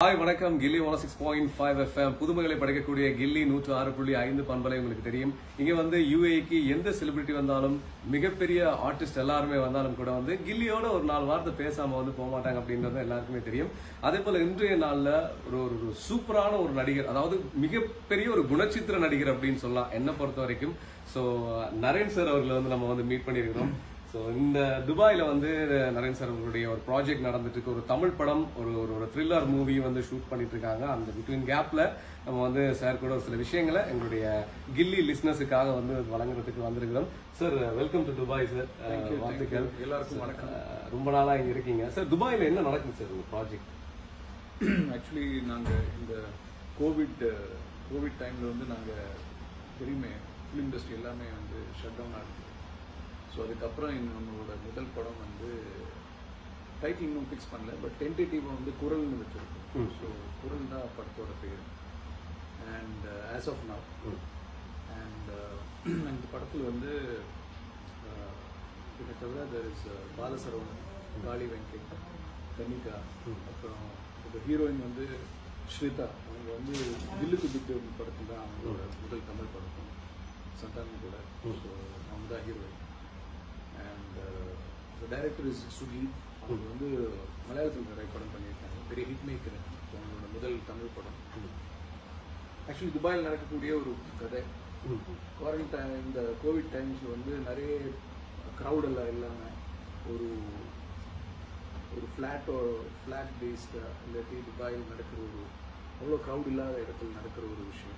Hi வணக்கம் Gilli one six point five FM புதுமைகளை படைக்கக்கூடிய கில்லி நூற்று ஆறு புள்ளி ஐந்து பண்பலை உங்களுக்கு தெரியும் இங்க வந்து யூஏக்கு எந்த செலிபிரிட்டி வந்தாலும் மிகப்பெரிய ஆர்டிஸ்ட் எல்லாருமே வந்தாலும் கூட வந்து கில்லியோட ஒரு நாலு வார்த்தை பேசாம வந்து போக மாட்டாங்க அப்படின்றது எல்லாருக்குமே தெரியும் அதே போல இன்றைய நாள்ல ஒரு ஒரு ஒரு சூப்பரான ஒரு நடிகர் அதாவது மிகப்பெரிய ஒரு குணச்சித்திர நடிகர் அப்படின்னு சொல்லலாம் என்ன பொறுத்த வரைக்கும் ஸோ நரேன் சார் அவர்களை வந்து நம்ம வந்து மீட் பண்ணியிருக்கிறோம் ஸோ இந்த துபாயில வந்து நரேன் சார் அவர்களுடைய ஒரு ப்ராஜெக்ட் நடந்துட்டு இருக்கு ஒரு தமிழ் படம் ஒரு ஒரு ஒரு த்ரில்லர் மூவி வந்து ஷூட் பண்ணிட்டு இருக்காங்க அந்த பிட்வீன் கேப்ல நம்ம வந்து சார் கூட ஒரு சில விஷயங்களை எங்களுடைய கில்லி லிஸ்னஸுக்காக வந்து வழங்குறதுக்கு வந்திருக்கிறோம் sir welcome to Dubai sir வாழ்த்துக்கள் எல்லாருக்கும் வணக்கம் அஹ், ரொம்ப நாளா இங்க இருக்கீங்க சார் துபாயில என்ன நடக்குது சார் உங்க ப்ராஜெக்ட் ஆக்சுவலி நாங்கள் இந்த கோவிட் கோவிட் டைமில் வந்து நாங்கள் தெரியுமே ஃபிலிம் இண்டஸ்ட்ரி எல்லாமே வந்து ஷட் டவுன் ஆகுது ஸோ அதுக்கப்புறம் இந்த நம்மளோட முதல் படம் வந்து டைட்டில் இன்னும் ஃபிக்ஸ் பண்ணல பட் டென்டேட்டிவாக வந்து குரல்னு வச்சுருக்கோம் ஸோ குரல் தான் படத்தோட பேர் and as of now and இந்த படத்தில் வந்து uh, இதை தவிர there is uh, பாலசரவணன் காளி வெங்கட் கனிகா அப்புறம் இந்த ஹீரோயின் வந்து ஸ்வேதா அவங்க வந்து தில்லுக்கு திட்டு படத்தில் தான் அவங்களோட முதல் தமிழ் படம் சந்தானம் கூட ஸோ அவங்க தான் heroine and director is Sugeeth அவங்க வந்து மலையாளத்தில் நிறைய படம் பண்ணியிருக்காங்க பெரிய ஹிட் மேக்கர் அவங்களோட முதல் தமிழ் படம் ஆக்சுவலி துபாயில் நடக்கக்கூடிய ஒரு கதை குவாரண்டைன் இந்த கோவிட் டைம்ஸில் வந்து நிறைய க்ரௌட் எல்லாம் இல்லாமல் ஒரு ஒரு ஃப்ளாட்டோ ஃப்ளாட் பேஸ்டு இல்லாட்டி துபாயில் நடக்கிற ஒரு அவ்வளோ க்ரௌட் இல்லாத இடத்துல நடக்கிற ஒரு விஷயம்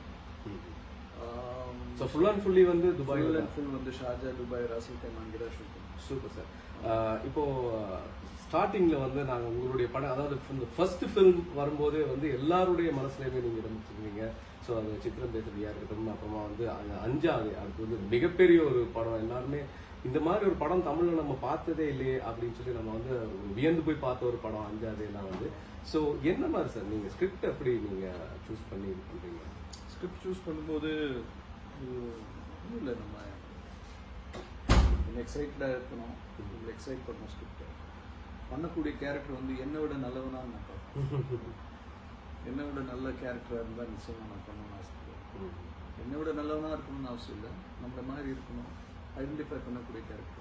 ஸோ ஃபுல் அண்ட் ஃபுல்லி வந்து துபாயில் ஃபுல் அண்ட் ஃபுல் வந்து ஷார்ஜா துபாய் ராசல் டைம் அங்கே தான் ஷூட் சூப்பர் சார் இப்போ ஸ்டார்டிங்ல வந்து நாங்க உங்களுடைய படம் அதாவது இந்த ஃபர்ஸ்ட் ஃபிலிம் வரும்போதே வந்து எல்லாருடைய மனசுலயுமே நீங்க இடம் வச்சிருக்கீங்க ஸோ அது சித்திரம் பேசுறியா இருக்கட்டும் அப்புறமா வந்து அந்த அஞ்சாவது அதுக்கு வந்து மிகப்பெரிய ஒரு படம் எல்லாருமே இந்த மாதிரி ஒரு படம் தமிழ்ல நம்ம பார்த்ததே இல்லையே அப்படின்னு சொல்லி நம்ம வந்து வியந்து போய் பார்த்த ஒரு படம் அஞ்சாவது எல்லாம் வந்து ஸோ என்ன மாதிரி சார் நீங்க ஸ்கிரிப்ட் எப்படி நீங்க சூஸ் பண்ணி இது பண்றீங்க ஸ்கிரிப்ட் சூஸ் பண்ணும்போது ஒன்றும் இல்லை நம்ம எக்ஸைட்டடாக இருக்கணும் உங்களை எக்ஸைட் பண்ணணும் ஸ்கிரிப்ட் பண்ணக்கூடிய கேரக்டர் வந்து என்னை விட நல்லவனா நான் பார்ப்பேன் என்னை விட நல்ல கேரக்டராக இருந்தால் நிச்சயமாக நான் பண்ணணும்னு ஆசைப்படுவேன் என்னை விட நல்லவனா இருக்கணும்னு அவசியம் இல்லை நம்மள மாதிரி இருக்கணும் ஐடென்டிஃபை பண்ணக்கூடிய கேரக்டர்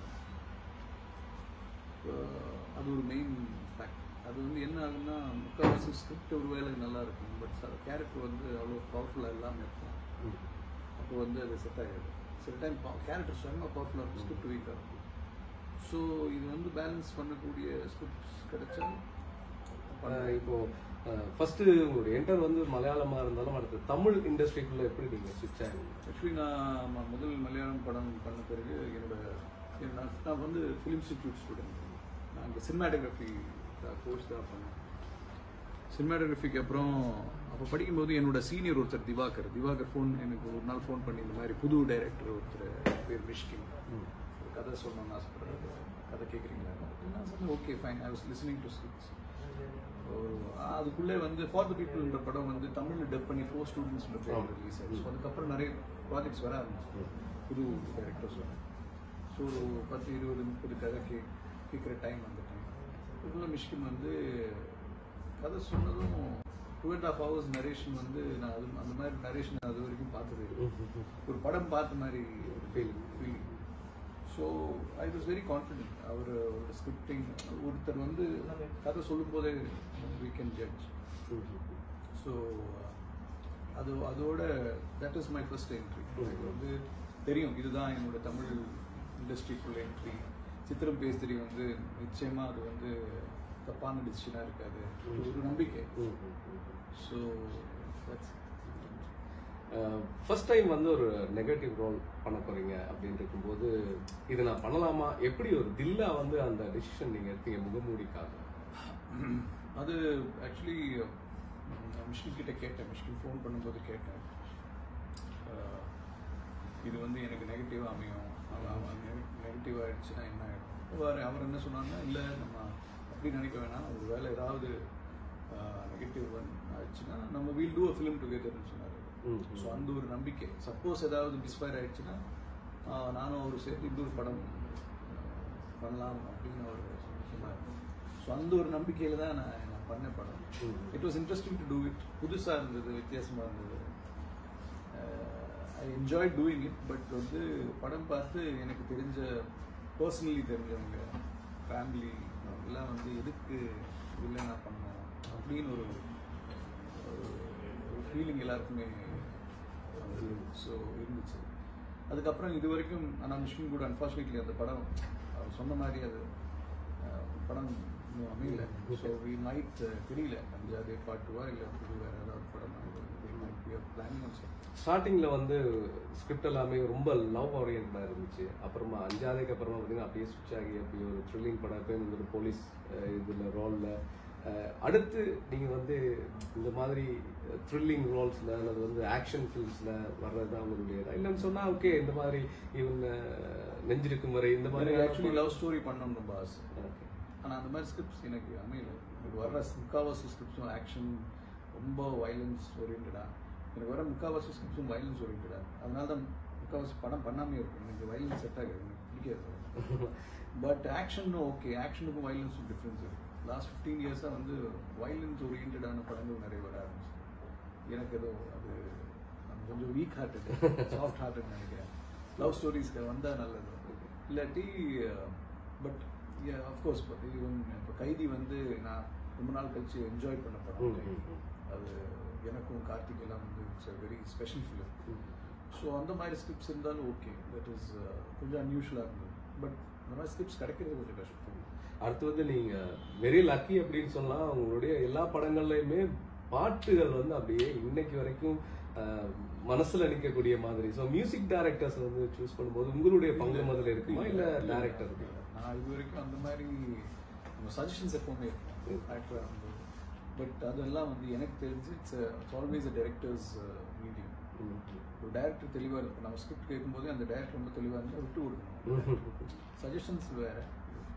அது ஒரு மெயின் ஃபேக்ட் அது வந்து என்ன ஆகுன்னா முக்கால்வாசி ஸ்கிரிப்ட் ஒரு வேலை நல்லா இருக்கும் பட் கேரக்டர் வந்து அவ்வளோ பவர்ஃபுல்லாக இல்லாமல் இருக்கும் அப்போ வந்து அது செட் ஆகாது சில டைம் கேரக்டர் செம்ம பவர்ஃபுல்லாக இருக்கும் ஸ்கிரிப்ட் வீக்காக இருக்கும் ஸோ இது வந்து பேலன்ஸ் பண்ணக்கூடிய ஸ்கிரிப்ட்ஸ் கிடைச்சா அஹ் இப்போ ஃபர்ஸ்ட் உங்களுடைய என்டர் வந்து மலையாளமா இருந்தாலும் அடுத்து தமிழ் இண்டஸ்ட்ரிக்குள்ள எப்படி நீங்க ஸ்விட்ச் ஆகுங்க ஆக்சுவலி நான் ம- முதல் மலையாளம் படம் பண்ண பிறகு என்னோட என் நான் நான் வந்து ஃபிலிம் இன்ஸ்டிடியூட் ஸ்டூடெண்ட் நான் இங்கே சினிமாட்டோகிராஃபி கோர்ஸ் தான் பண்ணேன் சினிமாட்டோகிராஃபிக்கு அப்புறம் அப்போ படிக்கும்போது என்னோட சீனியர் ஒருத்தர் திவாகர் திவாகர் ஃபோன் எனக்கு ஒரு நாள் ஃபோன் பண்ணி இந்த மாதிரி புது டைரக்டர் ஒருத்தர் பேர் மிஷ்கின் ஒரு கதை சொல்லணும்னு ஆசைப்படுறாரு கதை கேட்குறீங்களா நான் சொன்னேன் okay fine I was listening to scripts அதுக்குள்ளே வந்து ஃபார் த பீப்புள்ன்ற படம் வந்து தமிழ்ல டப் பண்ணி ஃபோர் ஸ்டூடெண்ட்ஸ் ரிலீஸ் ஆச்சு ஸோ அதுக்கப்புறம் நிறைய ப்ராஜெக்ட்ஸ் வர ஆரம்பிச்சு புது டேரக்டர்ஸ் வர ஸோ ஒரு பத்து இருபது முப்பது கதை கே கேட்குற டைம் அந்த டைம் இதுக்குள்ள மிஷ்கின் வந்து கதை சொன்னதும் two and half hours narration வந்து நான் அது அந்த மாதிரி நரேஷன் அது வரைக்கும் பார்த்தது இல்லை. ஒரு படம் பார்த்த மாதிரி ஒரு feel feeling so I was very confident அவர் அவரோட ஸ்கிரிப்டிங் ஒருத்தர் வந்து கதை சொல்லும் போதே வி கேன் ஜட்ஜ் ஸோ அது அதோட that is my first entry எனக்கு வந்து தெரியும் இதுதான் என்னோட தமிழ் இண்டஸ்ட்ரிக்குள்ள என்ட்ரி சித்திரம் பேசுறி வந்து நிச்சயமா அது வந்து தப்பான டிசிஷனாக இருக்காது ஒரு நம்பிக்கை ஸோ ஃபர்ஸ்ட் டைம் வந்து ஒரு நெகட்டிவ் ரோல் பண்ண போறீங்க அப்படின்னு இருக்கும்போது இது நான் பண்ணலாமா எப்படி ஒரு தில்லா வந்து அந்த டிசிஷன் நீங்க எடுத்தீங்க முகமூடிக்காக அது ஆக்சுவலி மிஷ்கின் கிட்ட கேட்டேன் மிஷ்கின் ஃபோன் பண்ணும்போது கேட்டேன் அஹ், இது வந்து எனக்கு நெகட்டிவாக அமையும் நெகட்டிவ் ஆயிடுச்சுன்னா என்ன ஆகிடும் அவர் அவர் என்ன சொன்னாங்கன்னா இல்லை நம்ம அப்படி நினைக்க வேணாம் ஒரு வேலை ஏதாவது நெகட்டிவ் ஆயிடுச்சுன்னா நம்ம வீல் டூ அ ஃபிலிம் டுகெதர்னு சொன்னார் ம். ஸோ அந்த ஒரு நம்பிக்கை சப்போஸ் ஏதாவது மிஸ்ஃபயர் ஆயிடுச்சுன்னா ஆஹ், நானும் அவர் சேர்த்து இன்னொரு படம் ஆஹ், பண்ணலாம் அப்படின்னு அவர் சொன்னார் ஸோ அந்த ஒரு நம்பிக்கையில் தான் நான் நான் பண்ண படம் it was interesting to do it புதுசாக இருந்தது வித்தியாசமாக இருந்தது I enjoy doing it but வந்து படம் பார்த்து எனக்கு தெரிஞ்ச பர்சனலி தெரிஞ்சவங்க ஃபேமிலி எல்லாம் வந்து எதுக்கு இல்லை நான் பண்ணோம் அப்படின்னு ஒரு ஒரு ஃபீலிங் எல்லாருக்குமே வந்து ஸோ இருந்துச்சு அதுக்கப்புறம் இது வரைக்கும் ஆனால் மிஷ்கின் கூட அன்ஃபார்ச்சுனேட்லி அந்த படம் அவர் சொன்ன மாதிரி அது அஹ், படம் இன்னும் அமையல ஸோ வி மைட் தெரியல அஞ்சாவது பாட்டுவா இல்லை புது வேறு ஏதாவது படம் பிளானிங் ஆல்சோ ஸ்டார்டிங்ல வந்து ஸ்கிரிப்ட் எல்லாமே ரொம்ப லவ் ஓரியன்டா இருந்துச்சு அப்புறமா அஞ்சாவதுக்கு அப்புறமா பார்த்தீங்கன்னா அப்படியே ஸ்விட்ச் ஆகி அப்படி ஒரு த்ரில்லிங் படம் இப்போ ஒரு போலீஸ் இதுல ரோல்ல அடுத்து நீங்க வந்து இந்த மாதிரி த்ரில்லிங் ரோல்ஸ்ல அல்லது வந்து ஆக்ஷன் ஃபில்ம்ஸ்ல வர்றது அவங்களுடைய இல்லைன்னு சொன்னா ஓகே இந்த மாதிரி இவங்க நெஞ்சிருக்கும் வரை இந்த மாதிரி ஆக்சுவலி லவ் ஸ்டோரி பண்ணணும்னு ரொம்ப ஆசை Okay. ஆனால் அந்த மாதிரி ஸ்கிரிப்ட்ஸ் எனக்கு அமையல எனக்கு வர்ற முக்காவாசி ஸ்கிரிப்ட்ஸும் ஆக்ஷன் ரொம்ப வைலன்ஸ் ஓரியன்டா எனக்கு வர முக்காவாசி ஸ்கிரிப்ட்ஸும் வைலன்ஸ் ஓரியன்டா அதனால தான் முக்காவாசி படம் பண்ணாமே இருக்கும் எனக்கு வைலன்ஸ் செட் ஆகாது எனக்கு பிடிக்காது பட் ஆக்ஷனும் ஓகே ஆக்ஷனுக்கும் வைலன்ஸும் டிஃப்ரென்ஸ் இருக்கு லாஸ்ட் ஃபிஃப்டீன் இயர்ஸாக வந்து வைலன்ஸ் ஓரியன்டான படங்கள் நிறைய வர ஆரம்பிச்சு எனக்கு ஏதோ அது நான் கொஞ்சம் வீக் ஹார்ட்டட் சாஃப்ட் ஹார்ட்டட் நினைக்கிறேன் லவ் ஸ்டோரிஸ்க்கு வந்தால் நல்லது இல்லாட்டி பட் அஃப்கோர்ஸ் ஈவன் இப்போ கைதி வந்து நான் ரொம்ப நாள் கழிச்சு என்ஜாய் பண்ண படம் ம், ம், ம். அது எனக்கும் கார்த்திக் எல்லாம் வந்து it's a very special film so அந்த மாதிரி ஸ்கிரிப்ட்ஸ் இருந்தாலும் ஓகே தட் இஸ் கொஞ்சம் அன்யூஷுவலாக இருந்தது பட் அந்த மாதிரி ஸ்கிரிப்ட்ஸ் கிடைக்கிறது கொஞ்சம் கஷ்டம் அடுத்து வந்து நீங்க வெரி லக்கி அப்படின்னு சொல்லலாம் உங்களுடைய எல்லா படங்கள்லயுமே பாட்டுகள் வந்து அப்படியே இன்னைக்கு வரைக்கும் அஹ், மனசுல நிக்கக்கூடிய மாதிரி ஸோ மியூசிக் டைரக்டர்ஸ் வந்து சூஸ் பண்ணும்போது உங்களுடைய பங்கு முதல்ல இருக்குமா இல்ல டைரக்டர் நான் இது வரைக்கும் அந்த மாதிரி சஜஷன்ஸ் எப்பவுமே இருக்கும் ஆக்டராக இருந்தது பட் அதெல்லாம் வந்து எனக்கு தெரிஞ்சு it's it's always a director's medium ஒரு டைரக்டர் தெளிவாக இருக்கும் நம்ம ஸ்கிரிப்ட் கேட்கும்போதே அந்த டைரக்டர் ரொம்ப தெளிவாக இருந்தால் விட்டு கொடுக்கணும் சஜஷன்ஸ் வேறு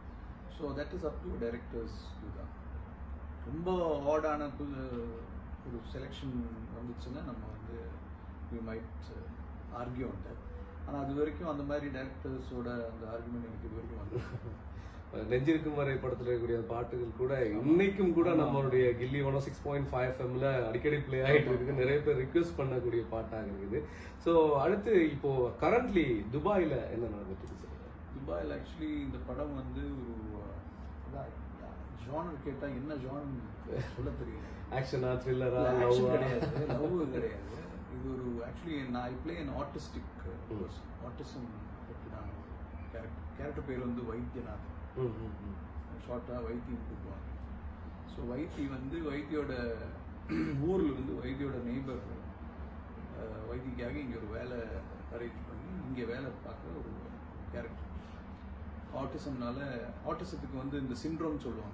so that is up to directors இதுதான் ரொம்ப ஆடான புது ஒரு செலெக்ஷன் வந்துச்சுன்னா நம்ம வந்து வி மைட் ஆர்கியூ அந்த ஆனால் அது வரைக்கும் அந்த மாதிரி டைரக்டர்ஸோட அந்த ஆர்குமெண்ட் எனக்கு இது வரைக்கும் வந்து நெஞ்சிருக்கும் வரை படத்துல இருக்கக்கூடிய பாட்டுகள் கூட இன்னைக்கும் கூட நம்மளுடைய Gilli one six point five எஃப்எம்ல அடிக்கடி ப்ளே ஆயிட்டு இருக்குது நிறைய பேர் ரிக்வெஸ்ட் பண்ணக்கூடிய பாட்டாக இருக்குது ஸோ அடுத்து இப்போ கரண்ட்லி துபாயில என்ன நடந்துட்டு இருக்கு சார் துபாயில் ஆக்சுவலி இந்த படம் வந்து ஒரு ஜானர் கேட்டால் என்ன ஜானர் சொல்ல தெரியல ஆக்ஷனா த்ரில்லரா ஆக்ஷன் லவ்வா கிடையாது லவ் கிடையாது இது ஒரு ஆக்சுவலி நான் I play an artistic autism பற்றினாங்க கேரக்டர் கேரக்டர் பேர் வந்து வைத்தியநாத் ம், ம், ம். ஷார்ட்டாக வைத்தியம் கூப்பிடுவாங்க ஸோ வைத்தி வந்து வைத்தியோட ஊரில் வந்து வைத்தியோட நெய்பர் வைத்திக்காக இங்கே ஒரு வேலை அரேஞ்ச் பண்ணி இங்கே வேலை பார்க்குற ஒரு கேரக்டர் ஆட்டிசம்னால ஆட்டிசத்துக்கு வந்து இந்த சிண்ட்ரோம் சொல்லுவாங்க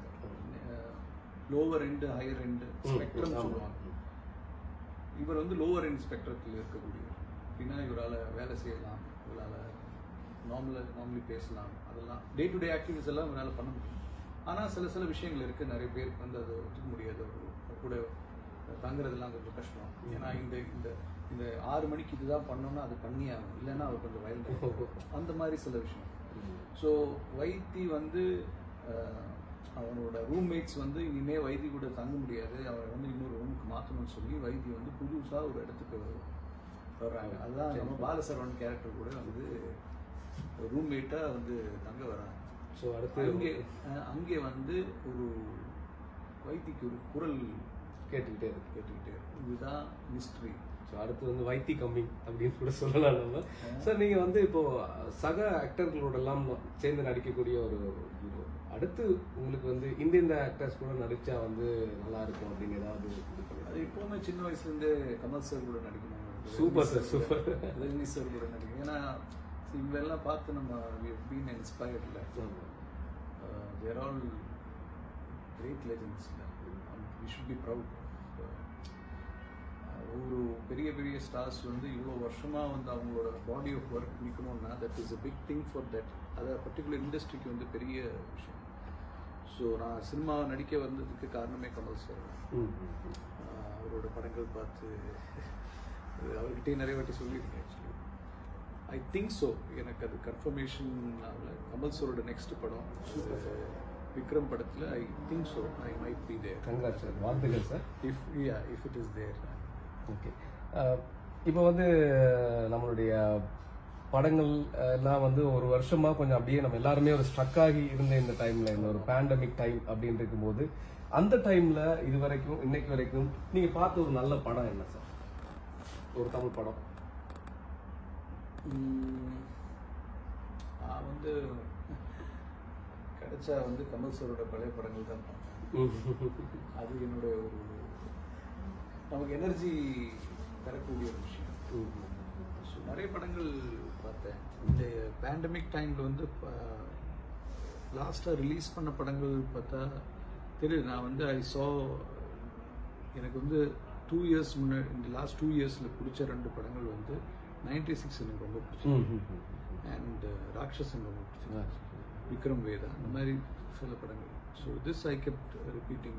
lower end higher end spectrum ஆமா. சொல்லுவாங்க இவர் வந்து லோவர் எண்ட் ஸ்பெக்ட்ரத்தில் இருக்கக்கூடியவர் அப்படின்னா இவரால் வேலை செய்யலாம் இவரால் நார்மலாக நார்மலி பேசலாம் அதெல்லாம் டே டு டே ஆக்டிவிட்டிஸ் எல்லாம் இவரால் பண்ண முடியும் ஆனால் சில சில விஷயங்கள் இருக்குது நிறைய பேருக்கு வந்து அதை ஒத்துக்க முடியாது ஒரு கூட தங்குறதெல்லாம் கொஞ்சம் கஷ்டம் ஏன்னா இந்த இந்த இந்த ஆறு மணிக்கு இதுதான் பண்ணோம்னா அது பண்ணி ஆகும் இல்லைன்னா அவர் கொஞ்சம் வயல் அந்த மாதிரி சில விஷயம் ஸோ வைத்தி வந்து அஹ், அவனோட ரூம்மேட்ஸ் வந்து இனிமே வைத்தி கூட தங்க முடியாது அவரை வந்து இன்னொரு ரூமுக்கு மாற்றணும்னு சொல்லி வைத்தி வந்து புதுசாக ஒரு இடத்துக்கு வர்றாங்க அதுதான் நம்ம பாலசரவன் கேரக்டர் கூட வந்து ரூம்மேட்டாக வந்து தங்க வராங்க ஸோ அடுத்து அங்கே அஹ், அங்கே வந்து ஒரு வைத்திக்கு ஒரு குரல் கேட்டுக்கிட்டே இருக்கு கேட்டுக்கிட்டே இருக்கு. இதுதான் மிஸ்ட்ரி ஸோ அடுத்து வந்து வைத்தி கம்மி அப்படின்னு கூட சொல்லலாம் நம்ம சார் நீங்க வந்து இப்போ சக ஆக்டர்களோட எல்லாம் சேர்ந்து நடிக்கக்கூடிய ஒரு ஹீரோ அடுத்து உங்களுக்கு வந்து இந்த இந்த ஆக்டர்ஸ் கூட நடிச்சா வந்து நல்லா இருக்கும் அப்படின்னு ஏதாவது இது அது பண்ணுங்க. எப்பவுமே சின்ன வயசுலேருந்தே கமல் சார் கூட நடிக்கணும் Super sir, super. Rajini sir கூட நடிக்கணும் ஏன்னா இவங்களெல்லாம் பார்த்து நம்ம பீன் இன்ஸ்பயர்ட்ல ஆமா. They're all great legends we should be proud ஒரு பெரிய பெரிய ஸ்டார்ஸ் வந்து இவ்வளோ வருஷமாக வந்து அவங்களோட பாடி ஆஃப் ஒர்க் நிற்கணும்னா that is a big thing for that அதை பர்டிகுலர் இண்டஸ்ட்ரிக்கு வந்து பெரிய விஷயம் ஸோ நான் சினிமா நடிக்க வந்ததுக்கு காரணமே கமல் சார் ம், ம், ம். ஆஹ் அவரோட படங்கள் பார்த்து அது அவர்கிட்டயே நிறைய வாட்டி சொல்லியிருக்கேன் ஆக்சுவலி ஐ திங்க் ஸோ எனக்கு அது கன்ஃபர்மேஷன் ஆகல கமல் சாரோட நெக்ஸ்ட் படம் விக்ரம் படத்தில் I think so I might be there கங்காட் சார் வாழ்த்துக்கள் sir if yeah if it is there okay இப்போ வந்து நம்மளுடைய படங்கள் அஹ், எல்லாம் வந்து ஒரு வருஷமா கொஞ்சம் அப்படியே நம்ம எல்லாருமே ஒரு ஸ்ட்ரக் ஆகி இருந்த இந்த டைம்ல இந்த ஒரு பேண்டமிக் டைம் அப்படின்னு இருக்கும்போது அந்த டைம்ல இது வரைக்கும் இன்னைக்கு வரைக்கும் நீங்க பார்த்த ஒரு நல்ல படம் என்ன சார் ஒரு தமிழ் படம் நான் வந்து கிடைச்சா வந்து கமல் சாரோட பழைய படங்கள் தான் பார்ப்பேன் அது என்னுடைய ஒரு நமக்கு எனர்ஜி தரக்கூடிய ஒரு விஷயம் ஸோ நிறைய படங்கள் பார்த்தேன் இந்த பேண்டமிக் டைமில் வந்து லாஸ்ட்டாக ரிலீஸ் பண்ண படங்கள் பார்த்தா தெரியுது நான் வந்து ஐ சா எனக்கு வந்து டூ இயர்ஸ் முன்னாடி இந்த லாஸ்ட் டூ இயர்ஸில் பிடிச்ச ரெண்டு படங்கள் வந்து நைன்டி சிக்ஸ் எனக்கு ரொம்ப பிடிச்சது அண்ட் ராட்சசன் ரொம்ப பிடிச்சது விக்ரம் வேதா அந்த மாதிரி சில படங்கள் so this I kept repeating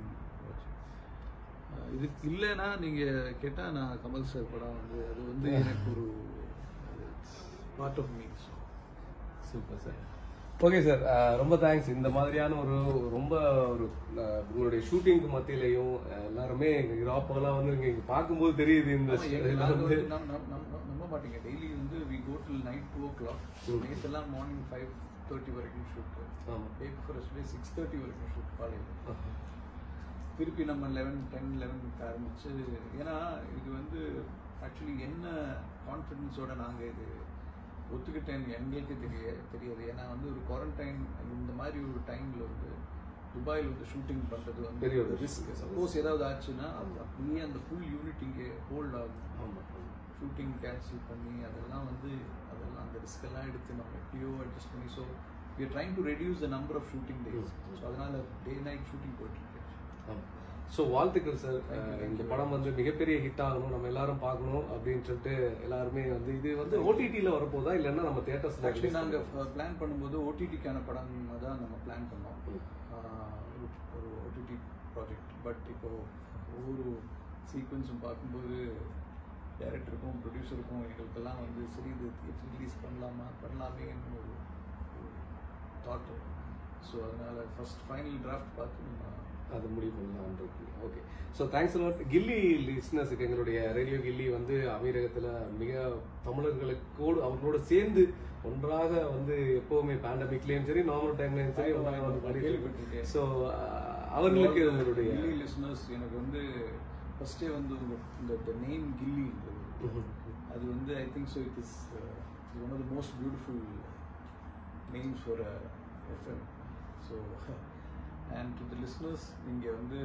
இது இல்லைன்னா நீங்கள் கேட்டால் நான் கமல் சார் படம் வந்து அது வந்து எனக்கு ஒரு part of me super sir okay sir ரொம்ப தேங்க்ஸ் இந்த மாதிரியான ஒரு ரொம்ப ஒரு அஹ், உங்களுடைய ஷூட்டிங்க்கு மத்தியிலையும் அஹ், எல்லாருமே எங்க இராப்பெல்லாம் வந்து இங்க இங்க பார்க்கும்போது தெரியுது இந்த இதுல வந்து நம்ப மாட்டீங்க டெய்லி வந்து we go till night two o'clock நேற்றெல்லாம் மார்னிங் ஃபைவ் தேர்ட்டி வரைக்கும் ஷூட் ஆமா. Day first day six thirty வரைக்கும் ஷூட் காலையில் திருப்பி நம்ம லெவன் டென் லெவனுக்கு ஆரம்பிச்சு ஏன்னா இது வந்து ஆக்சுவலி என்ன கான்ஃபிடென்ஸோட நாங்கள் இது ஒத்துக்கிட்டேன் எங்களுக்கு தெரிய தெரியாது ஏன்னா வந்து ஒரு குவாரண்டைன் இந்த மாதிரி ஒரு டைமில் வந்து துபாயில் வந்து ஷூட்டிங் பண்ணுறது வந்து பெரிய ஒரு ரிஸ்க் சப்போஸ் ஏதாவது ஆச்சுன்னா அது அப்படியே அந்த ஃபுல் யூனிட் இங்கே ஹோல்ட் ஆகும் ஆமா ஷூட்டிங் கேன்சல் பண்ணி அதெல்லாம் வந்து அதெல்லாம் அந்த ரிஸ்க் எல்லாம் எடுத்து நம்ம எப்படியோ அட்ஜஸ்ட் பண்ணி so we are trying to reduce the number of shooting days so அதனால டே நைட் ஷூட்டிங் போயிட்டு இருக்கு ஸோ வாழ்த்துக்கள் சார் இந்த படம் வந்து மிகப்பெரிய ஹிட் ஆகணும் நம்ம எல்லாரும் பார்க்கணும் அப்படின்னு சொல்லிட்டு எல்லாருமே வந்து இது வந்து ஓடிடியில் வரப்போதா இல்லைன்னா நம்ம ஆக்சுவலி தேட்டர்ஸ் நாங்கள் பிளான் பண்ணும்போது ஓடிடிக்கான படம் தான் நம்ம பிளான் பண்ணோம் ஆஹ் ஒரு ஒரு ஓடிடி ப்ராஜெக்ட் பட் இப்போ ஒவ்வொரு சீக்வன்ஸும் பார்க்கும்போது டைரக்டருக்கும் ப்ரொடியூசருக்கும் எங்களுக்கெல்லாம் வந்து சரி இது ரிலீஸ் பண்ணலாமா பண்ணலாமேன்னு ஒரு தாட் ஸோ அதனால ஃபர்ஸ்ட் ஃபைனல் டிராஃப்ட் பார்த்து நம்ம அது முடிவு பண்ணலாம் okay so thanks lot Gilli லிஸ்னஸுக்கு எங்களுடைய ரேடியோ கில்லி வந்து அமீரகத்தில் மிக தமிழர்களுக்கோடு அவர்களோட சேர்ந்து ஒன்றாக வந்து எப்பவுமே பேண்டமிக்லேயும் சரி நார்மல் டைம்லேயும் சரி ஒன்றாக வந்து பண்ணிட்டு கேள்விப்பட்டிருக்கேன். ஸோ அவர்களுக்கு உங்களுடைய கில்லி லிசனர்ஸ் எனக்கு வந்து ஃபர்ஸ்டே வந்து உங்க- இந்த த நேம் கில்லி அது வந்து I think so it is one of the most beautiful names for FM so and to the listeners நீங்கள் வந்து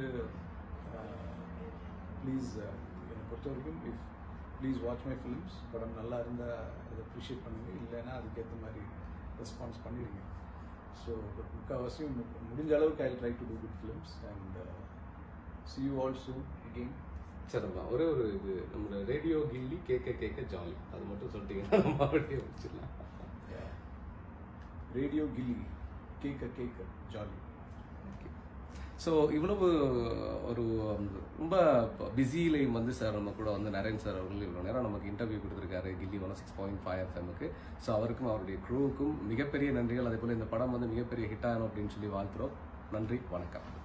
ப்ளீஸ் என்னை பொறுத்த வரைக்கும் if please watch my films படம் நல்லா இருந்தால் அதை அப்ரிஷியேட் பண்ணுங்க இல்லைன்னா அதுக்கேற்ற மாதிரி ரெஸ்பான்ஸ் பண்ணிடுங்க ஸோ பட் முக்கால்வாசியும் மு- முடிஞ்ச அளவுக்கு I try to do good films and see you all soon again சரிப்பா ஒரே ஒரு இது நம்மளோட ரேடியோ கில்லி கேட்க கேட்க ஜாலி அது மட்டும் சொல்லிட்டீங்கன்னா நம்ம அப்படியே வச்சிடலாம் ரேடியோ கில்லி கேட்க கேட்க ஜாலி ஸோ இவ்வளவு ஒரு ரொம்ப பிஸிலையும் வந்து சார் நம்ம கூட வந்து நரேன் சார் அவர்கள் இவ்வளோ நேரம் நமக்கு இன்டர்வியூ கொடுத்துருக்காரு Gilli one six point five எஃப்எம்க்கு ஸோ அவருக்கும் அவருடைய க்ரூவுக்கும் மிகப்பெரிய நன்றிகள் அதே போல் இந்த படம் வந்து மிகப்பெரிய ஹிட் ஆகணும் அப்படின்னு சொல்லி வாழ்த்துறோம் நன்றி வணக்கம்